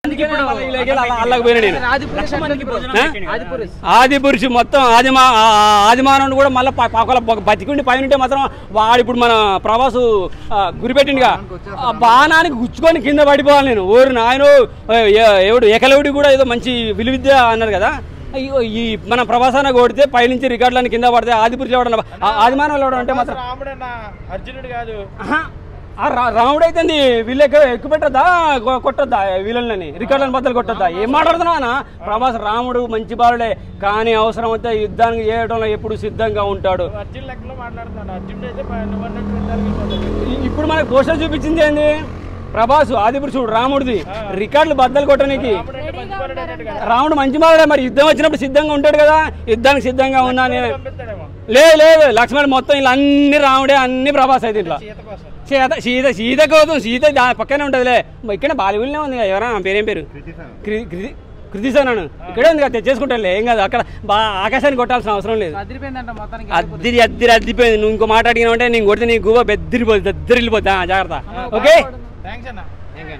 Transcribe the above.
అందుకే ఇప్పుడు అల్లకి పోయినా నేను ఆదిపురుష్ మందికి ఎట్లా భోజనం ఆ? పెట్టిండు. ఆదిపురుష్ ఆది పురుషు మొత్తం ఆదిమా ఆ- ఆ- ఆదిమానవుడు కూడా మళ్ళీ పాకల బతికుండి పైన ఉంటే మాత్రం వాడు ఇప్పుడు మన ప్రభాసు ఆ, గురిపెట్టిండుగా ఆ బాణానికి గుచ్చుకొని కింద పడిపోవాలి నేను ఓరు నాయన ఎవడు ఏకలవుడి కూడా ఏదో మంచి విలువిద్య అన్నారు కదా అయ్యో, ఈ మన ప్రభాసాన కొడితే పైనుంచి రికార్డులని కింద పడితే ఆది పురుషు ఎవడన్నా ఆదిమానవులు ఎవడు అంటే మాత్రం రాముడన్న అర్జునుడు కాదు ఆహా. ఆ రా- రాముడు అయితే వీళ్ళు ఎక్కువ ఎక్కువ పెట్టద్దా కొ- కొట్టొద్దా వీళ్ళని రికార్డులను బద్దలు కొట్టొద్దా ఏం మాట్లాడుతున్నావు అన్న ప్రభాస్ రాముడు మంచి బాలుడే కానీ అవసరం అయితే యుద్ధానికి చేయడంలో ఎప్పుడు సిద్ధంగా ఉంటాడు అర్జున్ లెక్కలో మాట్లాడుతున్నాడు అర్జునుడు అయితే ప- నువ్వు అన్నట్టు వెళ్ళాలి వెళ్ళిపోతాడు. ఇ- ఇప్పుడు మనకు పోస్టర్ చూపించింది ఏంది ప్రభాస్ ఆదిపురుషుడు రాముడిది రికార్డులు బద్దలు కొట్టడానికి రాముడు అంటే మంచి పరుడు అన్నట్టు కదా రాముడు మంచి బాలుడే మరి యుద్ధం వచ్చినప్పుడు సిద్ధంగా ఉంటాడు కదా యుద్ధానికి సిద్ధంగా ఉన్నా నేను పంపిస్తాడేమో లేదు లేదు లక్ష్మణ్ మొత్తం ఇలా అన్ని రాముడే అన్ని ప్రభాస్ అయితే ఇట్లా సీత కోసం సీత సీత సీత కోసం సీత దాని పక్కనే ఉంటుందిలే ఇక్కడ బాలీవుడ్లో ఉంది కదా ఎవరా ఆమె పేరేం పేరు కృ- కృతి కృతిసానాను ఇక్కడే ఉంది కదా తెచ్చేసుకుంటానులే ఏం కాదు అక్కడ బా ఆకాశాన్ని కొట్టాల్సిన అవసరం లేదు అదిరిపోయిందంట మొత్తానికి అద్దిరి అద్దిరి అద్దిపోయింది నువ్వు ఇంకో మాట అడిగినావు అంటే నేను కొడితే నీ గువ్వ బెద్దరిపోతుంది దద్దరిల్లిపోతా జాగ్రత్త ఓకే థ్యాంక్స్ అన్న